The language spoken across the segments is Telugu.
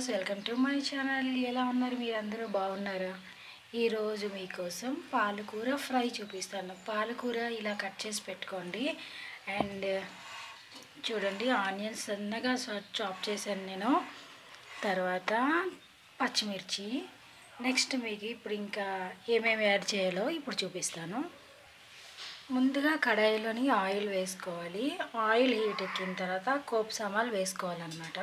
viewers welcome to my channel ఎలా ఉన్నారు మీరందరూ బాగున్నారా ఈరోజు మీకోసం పాలకూర ఫ్రై చూపిస్తాను పాలకూర ఇలా కట్ చేసి పెట్టుకోండి అండ్ చూడండి ఆనియన్స్ సన్నగా చాప్ చేశాను నేను తర్వాత పచ్చిమిర్చి నెక్స్ట్ మీకు ఇప్పుడు ఇంకా ఏమేమి యాడ్ చేయాలో ఇప్పుడు చూపిస్తాను ముందుగా కడాయిలోని ఆయిల్ వేసుకోవాలి ఆయిల్ హీట్ ఎక్కిన తర్వాత కోప్ సామాలు వేసుకోవాలన్నమాట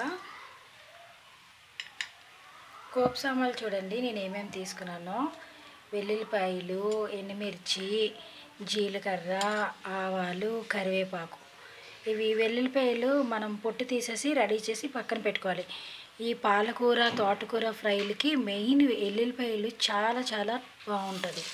కోప్ సామాలు చూడండి నేను ఏమేమి తీసుకున్నానో వెల్లుల్లిపాయలు ఎండుమిర్చి జీలకర్ర ఆవాలు కరివేపాకు ఇవి వెల్లుల్లిపాయలు మనం పొట్టు తీసేసి రెడీ చేసి పక్కన పెట్టుకోవాలి ఈ పాలకూర తోటకూర ఫ్రైలకి మెయిన్ వెల్లుల్లిపాయలు చాలా చాలా బాగుంటుంది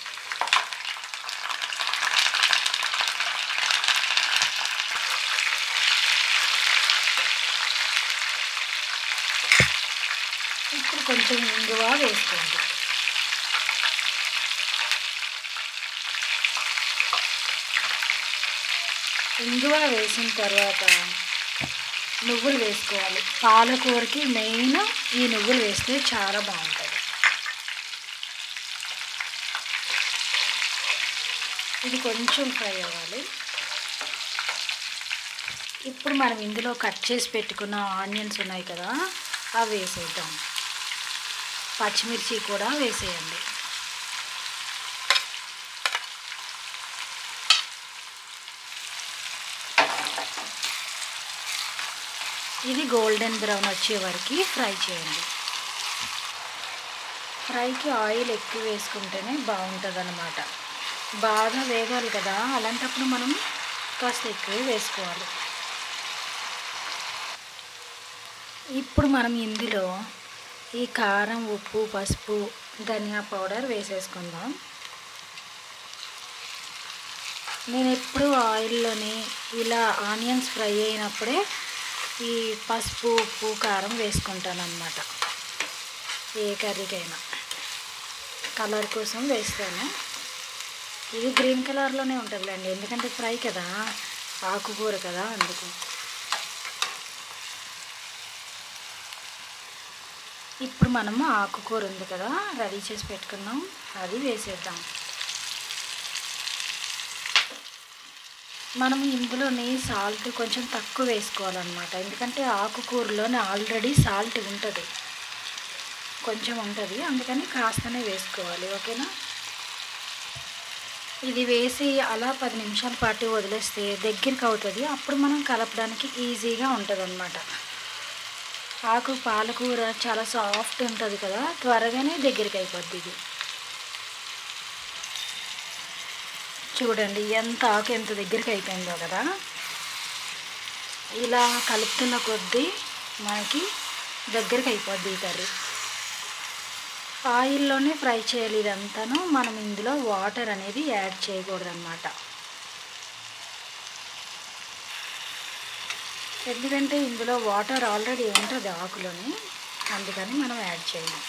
ఇప్పుడు కొంచెం ఇంగువ వేసుకోండి ఇంగువ వేసిన తర్వాత నువ్వులు వేసుకోవాలి పాలకూరకి మెయిన్ ఈ నువ్వులు వేస్తే చాలా బాగుంటుంది ఇది కొంచెం ఫ్రై అవ్వాలి ఇప్పుడు మనం ఇందులో కట్ చేసి పెట్టుకున్న ఆనియన్స్ ఉన్నాయి కదా అవి వేసేద్దాం పచ్చిమిర్చి కూడా వేసేయండి ఇది గోల్డెన్ బ్రౌన్ వచ్చే వరకు ఫ్రై చేయండి ఫ్రైకి ఆయిల్ ఎక్కువ వేసుకుంటేనే బాగుంటుంది అన్నమాట బాగా వేగాలి కదా అలాంటప్పుడు మనం కాస్త ఎక్కువ వేసుకోవాలి ఇప్పుడు మనం ఇందులో ఈ కారం ఉప్పు పసుపు ధనియా పౌడర్ వేసేసుకుందాం నేను ఎప్పుడు ఆయిల్లోని ఇలా ఆనియన్స్ ఫ్రై అయినప్పుడే ఈ పసుపు ఉప్పు కారం వేసుకుంటాను అనమాట ఏ కర్రీకైనా కలర్ కోసం వేస్తాను ఇది గ్రీన్ కలర్లోనే ఉంటుందిలేండి ఎందుకంటే ఫ్రై కదా ఆకుకూర కదా అందుకు ఇప్పుడు మనము ఆకుకూర ఉంది కదా రెడీ చేసి పెట్టుకున్నాం అది వేసేద్దాం మనం ఇందులోని సాల్ట్ కొంచెం తక్కువ వేసుకోవాలన్నమాట ఎందుకంటే ఆకుకూరలోనే ఆల్రెడీ సాల్ట్ ఉంటుంది కొంచెం ఉంటుంది అందుకని కాస్తనే వేసుకోవాలి ఓకేనా ఇది వేసి అలా పది నిమిషాల పాటు వదిలేస్తే దగ్గరికి అవుతుంది అప్పుడు మనం కలపడానికి ఈజీగా ఉంటుంది అన్నమాట ఆకు పాలకూర చాలా సాఫ్ట్ ఉంటుంది కదా త్వరగానే దగ్గరికి అయిపోద్ది ఇది చూడండి ఎంత ఆకు ఎంత దగ్గరికి అయిపోయిందో కదా ఇలా కలుపుతున్న కొద్దీ మనకి దగ్గరికి అయిపోద్ది ఈ కర్రీ ఆయిల్లోనే ఫ్రై చేయాలి ఇదంతాను మనం ఇందులో వాటర్ అనేది యాడ్ చేయకూడదు అనమాట ఎందుకంటే ఇందులో వాటర్ ఆల్రెడీ ఉంటుంది ఆకులోని అందుకని మనం యాడ్ చేయాలి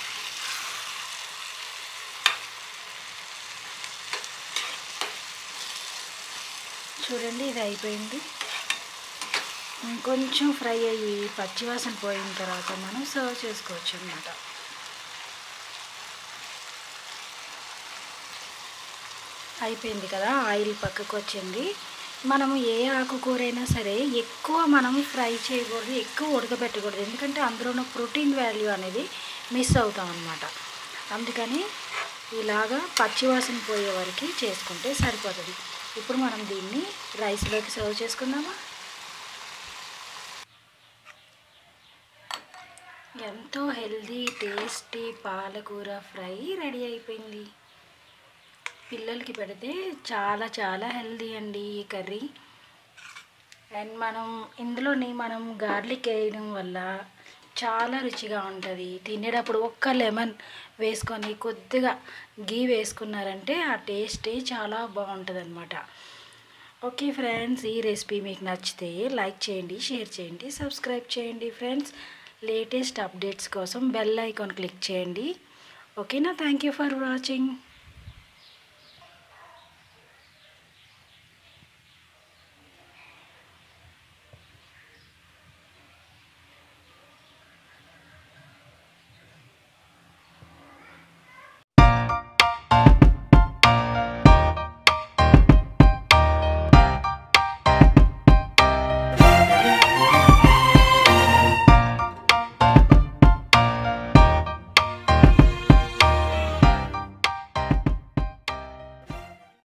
చూడండి ఇది అయిపోయింది ఇంకొంచెం ఫ్రై అయ్యి పచ్చివాసన పోయిన తర్వాత మనం సర్వ్ చేసుకోవచ్చు అన్నమాట అయిపోయింది కదా ఆయిల్ పక్కకు వచ్చింది మనము ఏ ఆకుకూరైనా సరే ఎక్కువ మనం ఫ్రై చేయకూడదు ఎక్కువ ఉడకబెట్టకూడదు ఎందుకంటే అందులో ఉన్న ప్రోటీన్ వాల్యూ అనేది మిస్ అవుతాం అన్నమాట అందుకని ఇలాగా పచ్చివాసన పోయే వరకు చేసుకుంటే సరిపోతుంది ఇప్పుడు మనం దీన్ని రైస్లోకి సర్వ్ చేసుకుందామా ఎంతో హెల్దీ టేస్టీ పాలకూర ఫ్రై రెడీ అయిపోయింది పిల్లలకి పెడితే చాలా చాలా హెల్దీ అండి ఈ కర్రీ అండ్ మనం ఇందులోని మనం గార్లిక్ వేయడం వల్ల చాలా రుచిగా ఉంటుంది తినేటప్పుడు ఒక్క లెమన్ వేసుకొని కొద్దిగా గీ వేసుకున్నారంటే ఆ టేస్టే చాలా బాగుంటుంది అనమాట ఓకే ఫ్రెండ్స్ ఈ రెసిపీ మీకు నచ్చితే లైక్ చేయండి షేర్ చేయండి సబ్స్క్రైబ్ చేయండి ఫ్రెండ్స్ లేటెస్ట్ అప్డేట్స్ కోసం బెల్ ఐకాన్ క్లిక్ చేయండి ఓకేనా థ్యాంక్ యూ ఫర్ వాచింగ్